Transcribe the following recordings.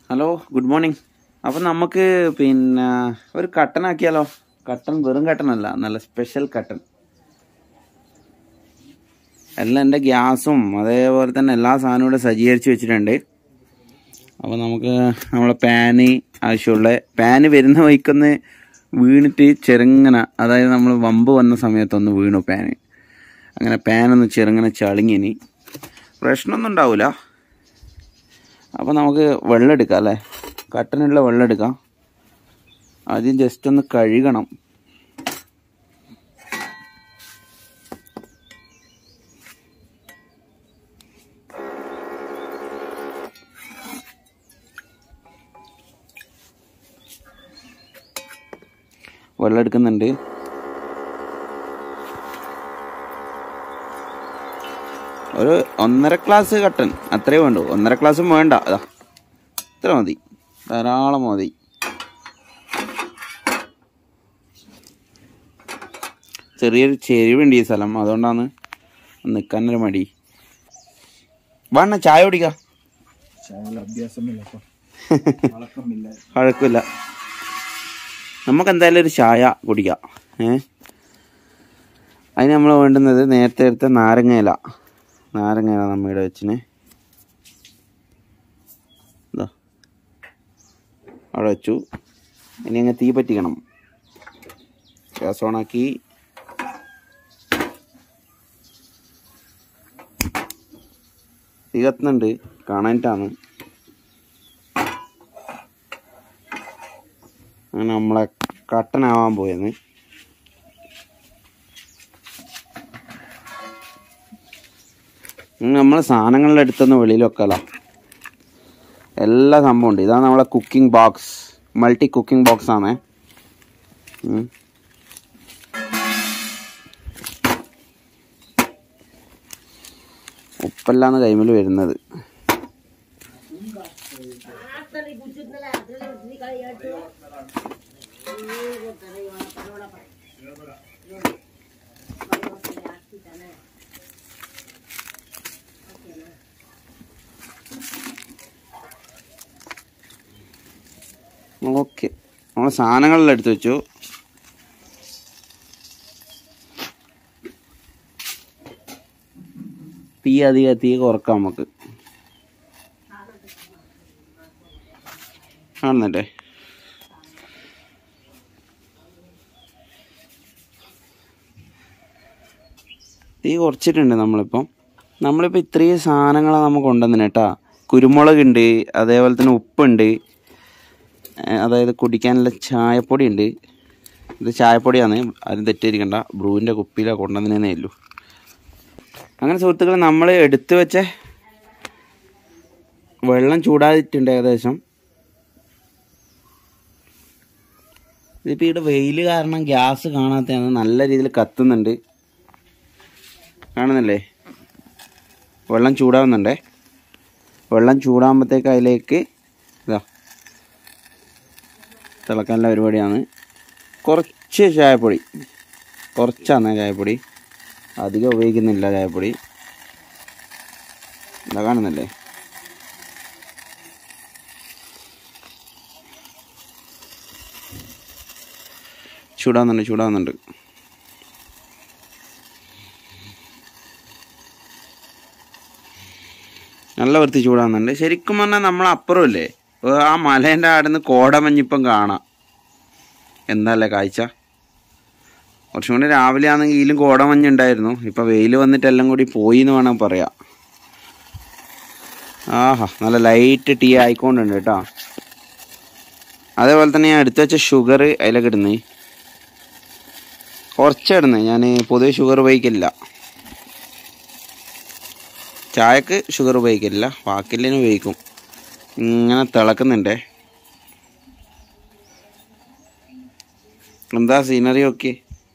Hello good morning അപ്പം നമുക്ക് പിന്നെ ഒരു കട്ടൻ ആക്കിയാലോ കട്ടൻ വെറും കട്ടനല്ല നല്ല സ്പെഷ്യൽ കട്ടൻ എല്ലാം എൻ്റെ ഗ്യാസും അതേപോലെ തന്നെ എല്ലാ സാധനവും ഇവിടെ സജ്ജീകരിച്ച് വെച്ചിട്ടുണ്ട് അപ്പോൾ നമുക്ക് നമ്മളെ പാന് ആവശ്യമുള്ള പാന് വരുന്ന വഴിക്കൊന്ന് വീണിട്ട് ചെറുങ്ങനെ അതായത് നമ്മൾ വമ്പ് വന്ന സമയത്തൊന്ന് വീണു പാന് അങ്ങനെ പാനൊന്ന് ചെറുങ്ങനെ ചളിങ്ങിനി പ്രശ്നമൊന്നും ഉണ്ടാവില്ല അപ്പോൾ നമുക്ക് വെള്ളം എടുക്കാം അല്ലേ കട്ടനുള്ള വെള്ളം എടുക്കാം ആദ്യം ജസ്റ്റ് ഒന്ന് കഴുകണം വെള്ളം എടുക്കുന്നുണ്ട് ഒരു ഒന്നര ഗ്ലാസ് കട്ടൻ അത്രേ വേണ്ടു ഒന്നര ഗ്ലാസ്സും വേണ്ട അതാ ഇത്ര മതി ധാരാളം മതി ചെറിയൊരു ചെരിവുണ്ട് ഈ സ്ഥലം അതുകൊണ്ടാണ് നിൽക്കാനൊരു മടി വേണ്ട ചായ കുടിക്കാം അഭ്യാസമില്ല വഴക്കമില്ല വഴക്കില്ല നമുക്ക് എന്തായാലും ഒരു ചായ കുടിക്കാം ഏ അതിന് നമ്മൾ വേണ്ടുന്നത് നേരത്തെ എടുത്ത നാരങ്ങയില നാരങ്ങയില നമ്മയുടെ വെച്ചിന് ഇതാ അവിടെ വെച്ചു ഇനി അങ്ങ് തീ പറ്റിക്കണം ഗ്യാസ് ഓണാക്കി തീ കത്തുന്നുണ്ട് കാണാനിട്ടാണ് അങ്ങനെ നമ്മളെ കട്ടനാവാൻ പോയെന്ന് നമ്മളെ സാധനങ്ങളുടെ അടുത്തൊന്ന് വെളിയിൽ വെക്കല എല്ലാ സംഭവം ഉണ്ട് ഇതാണ് നമ്മളെ cooking box multi cooking box ആണ് ഉം. ഉപ്പല്ലാന്ന് കൈമിൽ വരുന്നത് ഓക്കെ നമ്മളെ സാധനങ്ങളെല്ലാം എടുത്ത് വെച്ചു തീ അധികം തീ കുറക്കാം നമുക്ക് കാണുന്നുണ്ടേ തീ കുറച്ചിട്ടുണ്ട് നമ്മളിപ്പം നമ്മളിപ്പോൾ ഇത്രയും സാധനങ്ങളാണ് നമ്മൾ കൊണ്ടുവന്നിന് കേട്ടാ കുരുമുളക് ഉണ്ട് അതേപോലെ തന്നെ ഉപ്പുണ്ട് ഏഹ് അതായത് കുടിക്കാനുള്ള ചായപ്പൊടി ഉണ്ട് ഇത് ചായപ്പൊടിയാണ് ആരും തെറ്റിയിരിക്കണ്ട ബ്രൂവിൻ്റെ കുപ്പിയിലാണ് കൊണ്ടുവന്നതേ ഉള്ളൂ അങ്ങനെ സുഹൃത്തുക്കൾ നമ്മൾ എടുത്തു വെച്ച വെള്ളം ചൂടായിട്ടുണ്ട് ഏകദേശം ഇതിപ്പോൾ ഇവിടെ വെയിൽ കാരണം ഗ്യാസ് കാണാത്തതാണ് നല്ല രീതിയിൽ കത്തുന്നുണ്ട് കാണുന്നില്ലേ വെള്ളം ചൂടാവുന്നുണ്ടേ വെള്ളം ചൂടാകുമ്പോഴത്തേക്ക് അതിലേക്ക് ഇതാ തിളക്കാനുള്ള പരിപാടിയാണ് കുറച്ച് ചായപ്പൊടി കുറച്ചാണ് ചായപ്പൊടി അധികം ഉപയോഗിക്കുന്നില്ല ചായപ്പൊടി എന്താ കാണുന്നില്ലേ ചൂടാവുന്നുണ്ട് ചൂടാവുന്നുണ്ട് നല്ല വൃത്തി ചൂടാവുന്നുണ്ട് ശരിക്കും പറഞ്ഞാൽ നമ്മൾ അപ്പുറമില്ലേ ആ മലേൻ്റെ അവിടെ നിന്ന് കോടമഞ്ഞിപ്പം കാണാം എന്താല്ലേ കാഴ്ച കുറച്ചും കൂടി രാവിലെ ആണെങ്കിൽ ഇതിലും കോടമഞ്ഞ് ഉണ്ടായിരുന്നു ഇപ്പം വെയിൽ വന്നിട്ട് എല്ലാം കൂടി പോയി എന്ന് വേണം പറയാം ആഹാ നല്ല ലൈറ്റ് ടീ ആയിക്കൊണ്ടുണ്ട് കേട്ടോ അതേപോലെ തന്നെ ഞാൻ എടുത്തു വെച്ച ഷുഗർ അതിലൊക്കെ ഇടുന്നേ കുറച്ചിടുന്നേ ഞാൻ പൊതുവെ ഷുഗർ ഉപയോഗിക്കില്ല ചായക്ക് ഷുഗർ ഉപയോഗിക്കില്ല ബാക്കില്ലേനും ഉപയോഗിക്കും ഇങ്ങനെ തിളക്കുന്നുണ്ടേ എന്താ സീനറി ഒക്കെ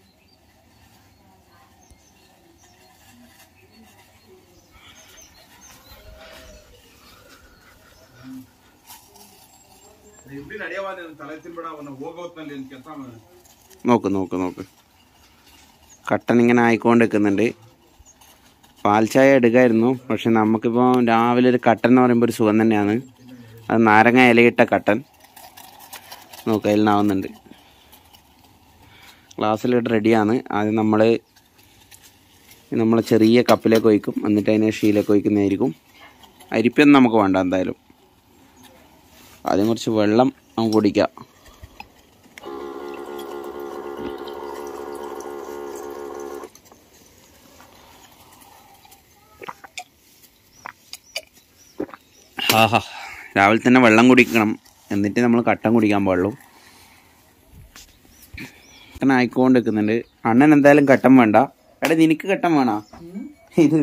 ಎಲ್ಲಿ ನಡೆಯವಾದ ತಲೆ ತಿನ್ಬೇಡ ಅವನ ಹೋಗೋತ್ನಲ್ಲಿ ಕೆಲಸ നോക്ക് നോക്ക് നോക്ക് കട്ടൻ ഇങ്ങനെ ആയിക്കൊണ്ട് നിൽക്കുന്നുണ്ട് പാൽ ചായ എടുക്കായിരുന്നു പക്ഷെ നമുക്കിപ്പോൾ രാവിലെ ഒരു കട്ടൻ എന്ന് പറയുമ്പോൾ ഒരു സുഖം തന്നെയാണ് അത് നാരങ്ങ ഇലയിട്ട കട്ടൻ നോക്കുക അതിലാവുന്നുണ്ട് ഗ്ലാസ്സിലിട്ട് റെഡിയാണ് ആദ്യം നമ്മൾ നമ്മൾ ചെറിയ കപ്പിലേക്ക് ഒഴിക്കും എന്നിട്ട് അതിനെ ഷീലേക്ക് ഒഴിക്കുന്നതായിരിക്കും അരിപ്പൊന്നും നമുക്ക് വേണ്ട എന്തായാലും ആദ്യം കുറച്ച് വെള്ളം നമുക്ക് കുടിക്കാം ആഹാ രാവിലെ തന്നെ വെള്ളം കുടിക്കണം എന്നിട്ട് നമ്മൾ കട്ടൻ കുടിക്കാൻ പാടുള്ളൂ കട്ടൻ ആയിക്കൊണ്ട് നിൽക്കുന്നുണ്ട് അണ്ണൻ എന്തായാലും കട്ടൻ വേണ്ട എടാ നിനക്ക് കട്ടൻ വേണോ ഇത്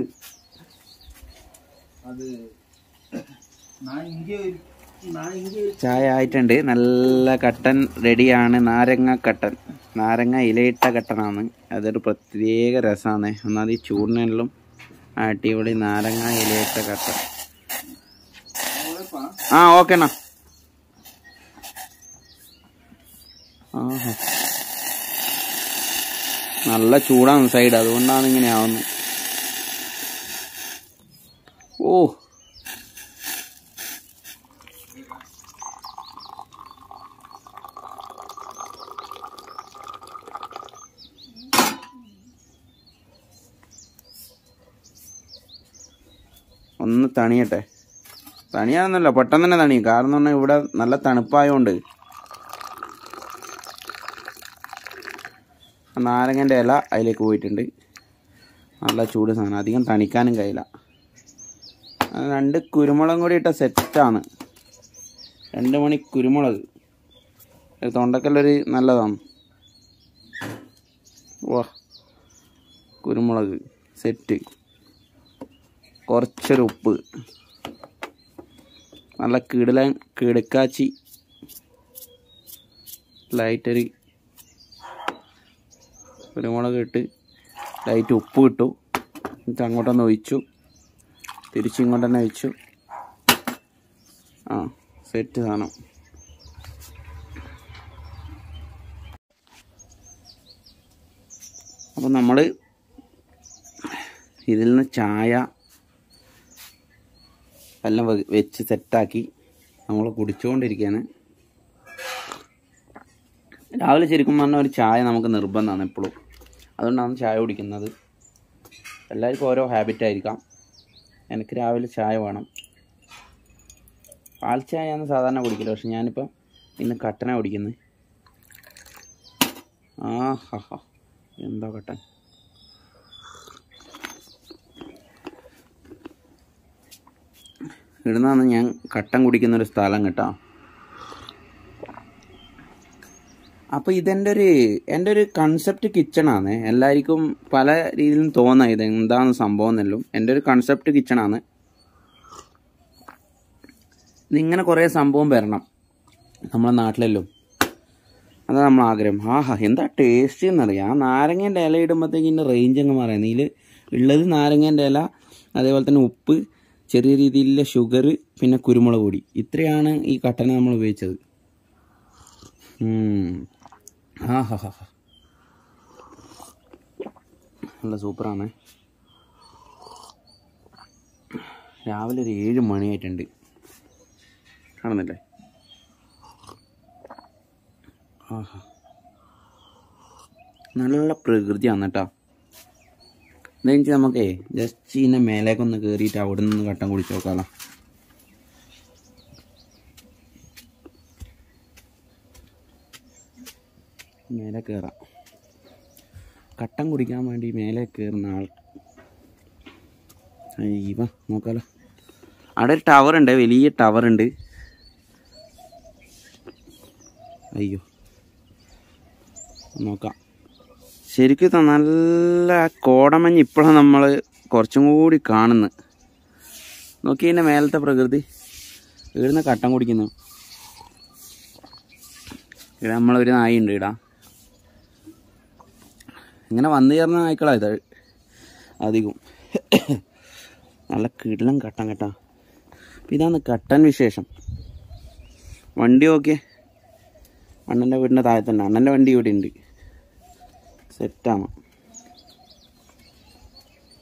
അത് ഞാൻ ഇங்கே ഞാൻ ഇங்கே ചായ ആയിട്ടുണ്ട് നല്ല കട്ടൻ റെഡിയാണ് നാരങ്ങ കട്ടൻ നാരങ്ങ ഇലയിട്ട കട്ടനാണ് അതൊരു പ്രത്യേക രസമാണ് ഒന്നാമത് ഈ ചൂടിനെല്ലാം അടിപൊളി നാരങ്ങ ഇലയിട്ട കട്ടൻ ആ ഓക്കെ അണ്ണാ ആഹാ നല്ല ചൂടാണ് സൈഡ് അതുകൊണ്ടാണ് ഇങ്ങനെ ആവുന്നത് ഓ ഒന്ന് തണിയട്ടെ തണിയാന്നല്ല പെട്ടെന്ന് തന്നെ തണിയും കാരണം പറഞ്ഞാൽ ഇവിടെ നല്ല തണുപ്പായതുകൊണ്ട് നാരങ്ങൻ്റെ ഇല അതിലേക്ക് പോയിട്ടുണ്ട് നല്ല ചൂട് സാധനം അധികം തണിക്കാനും കഴിയില്ല അത് രണ്ട് കുരുമുളകും കൂടി ഇട്ട സെറ്റാണ് രണ്ട് മണി കുരുമുളക് ഒരു തൊണ്ടക്കല്ലൊരു നല്ലതാണ് വാ കുരുമുളക് സെറ്റ് കുറച്ചൊരു ഉപ്പ് നല്ല കിടലൻ കിടക്കാച്ചി ലൈറ്റൊരു കുരുമുളക് ഇട്ട് ലൈറ്റ് ഉപ്പ് ഇട്ടു എന്നിട്ട് അങ്ങോട്ടൊന്ന് ഒഴിച്ചു തിരിച്ചിങ്ങോട്ട് തന്നെ ഒഴിച്ചു ആ സെറ്റ് സാധനം അപ്പം നമ്മൾ ഇതിൽ നിന്ന് ചായ എല്ലാം വെ- വെച്ച് സെറ്റാക്കി നമ്മൾ കുടിച്ചുകൊണ്ടിരിക്കുകയാണ് രാവിലെ ശരിക്കും പറഞ്ഞാൽ ഒരു ചായ നമുക്ക് നിർബന്ധമാണ് എപ്പോഴും അതുകൊണ്ടാണ് ചായ കുടിക്കുന്നത് എല്ലാവർക്കും ഓരോ ഹാബിറ്റ് ആയിരിക്കാം എനിക്ക് രാവിലെ ചായ വേണം പാൽ ചായയാണ് സാധാരണ കുടിക്കല് പക്ഷെ ഞാനിപ്പോൾ ഇന്ന് കട്ടന കുടിക്കുന്നത് ആ ഹാ ഹാ എന്താ കട്ടൻ ഇവിടുന്നാണ് ഞാൻ കട്ടൻ കുടിക്കുന്ന ഒരു സ്ഥലം കേട്ടോ അപ്പോൾ ഇതെൻ്റെ ഒരു എൻ്റെ ഒരു കൺസെപ്റ്റ് കിച്ചണാണ് എല്ലാവർക്കും പല രീതിയിലും തോന്നാം ഇത് എന്താണ് സംഭവം എന്നെല്ലാം എൻ്റെ ഒരു കൺസെപ്റ്റ് കിച്ചണാണ് ഇതിങ്ങനെ കുറേ സംഭവം വരണം നമ്മളെ നാട്ടിലെല്ലാം അതാണ് നമ്മൾ ആഗ്രഹം ആഹാ എന്താ ടേസ്റ്റ് എന്നറിയാം ആ നാരങ്ങേൻ്റെ ഇല ഇടുമ്പോഴത്തേക്ക് ഇതിൻ്റെ റേഞ്ച് അങ്ങ് പറയാം ഇതിൽ ഉള്ളത് നാരങ്ങേൻ്റെ ഇല അതേപോലെ തന്നെ ഉപ്പ് ചെറിയ രീതിയിലുള്ള ഷുഗർ പിന്നെ കുരുമുളക് പൊടി ഇത്രയാണ് ഈ കട്ടന നമ്മൾ ഉപയോഗിച്ചത് ഉം. ആ ഹാ ഹാ ഹാ നല്ല സൂപ്പറാണ് രാവിലെ ഒരു ഏഴ് മണിയായിട്ടുണ്ട് കാണുന്നില്ലേ ആഹാ നല്ല പ്രകൃതിയാണ് കേട്ടോ എന്താ വെച്ചാൽ നമുക്കേ ജസ്റ്റ് ഇതിൻ്റെ മേലേക്കൊന്ന് കയറിയിട്ട് അവിടെ നിന്ന് കട്ടൻ കുടിച്ച് നോക്കാമല്ലോ മേലെ കയറാം കട്ടൻ കുടിക്കാൻ വേണ്ടി മേലെ കയറുന്ന ആൾ അയ്യവ നോക്കാലോ അവിടെ ഒരു ടവർ ഉണ്ട് വലിയ ടവർ ഉണ്ട് അയ്യോ നോക്കാം ശരിക്കും ഇത് നല്ല കോടമഞ്ഞ് ഇപ്പോഴാണ് നമ്മൾ കുറച്ചും കൂടി കാണുന്നത് നോക്കി ഇതിൻ്റെ മേലത്തെ പ്രകൃതി ഇവിടുന്ന് കട്ടൻ കുടിക്കുന്നു ഇവിടെ നമ്മളൊരു നായി ഉണ്ട് ഇടാ ഇങ്ങനെ വന്നു ചേർന്ന നായ്ക്കളാ ഇത് അധികം നല്ല കിടലം കട്ടൻ കേട്ടാ അപ്പം ഇതാണ് കട്ടൻ വിശേഷം വണ്ടി ഓക്കെ അണ്ണൻ്റെ വീടിൻ്റെ താഴെ തന്നെ അണ്ണൻ്റെ വണ്ടി ഇവിടെ ഉണ്ട് സെറ്റാണ്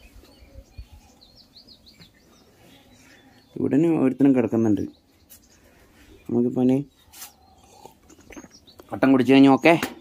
ഇവിടെ ഒരുത്തനും കിടക്കുന്നുണ്ട് നമുക്കിപ്പോൾ ഇനി കട്ടൻ കുടിച്ചു കഴിഞ്ഞു ഓക്കെ